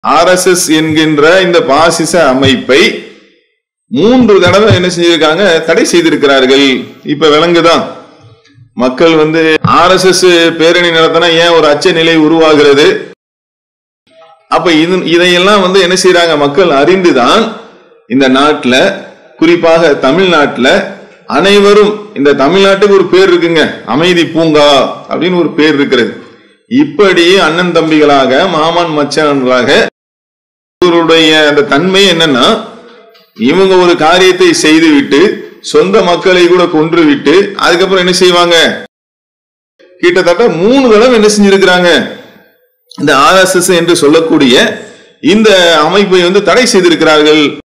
RSS என்கின்ற இந்த பாசிச அமைப்பை மூன்று தடவை என்ன செஞ்சிருக்காங்க தடை செய்திருக்கிறார்கள் இப்ப விலங்குதான் மக்கள் வந்து ஆர்எஸ்எஸ் பேரணி நடத்தினா ஏன் ஒரு அச்ச நிலை உருவாகிறது அப்ப இது இதையெல்லாம் வந்து என்ன செய்யறாங்க மக்கள் அறிந்துதான் இந்த நாட்டுல குறிப்பாக தமிழ்நாட்டுல அனைவரும் இந்த தமிழ்நாட்டுக்கு ஒரு பேர் இருக்குங்க அமைதி பூங்கா அப்படின்னு ஒரு பேர் இருக்கிறது இப்படி அண்ணன் தம்பிகளாக மாமன் மச்சான்களாக இவருடைய அந்த தன்மை என்னன்னா இவங்க ஒரு காரியத்தை செய்துவிட்டு சொந்த மக்களை கூட கொன்று விட்டு அதுக்கப்புறம் என்ன செய்வாங்க கிட்டத்தட்ட மூணு தடவை என்ன செஞ்சிருக்கிறாங்க இந்த ஆர்எஸ்எஸ் என்று சொல்லக்கூடிய இந்த அமைப்பை வந்து தடை செய்திருக்கிறார்கள்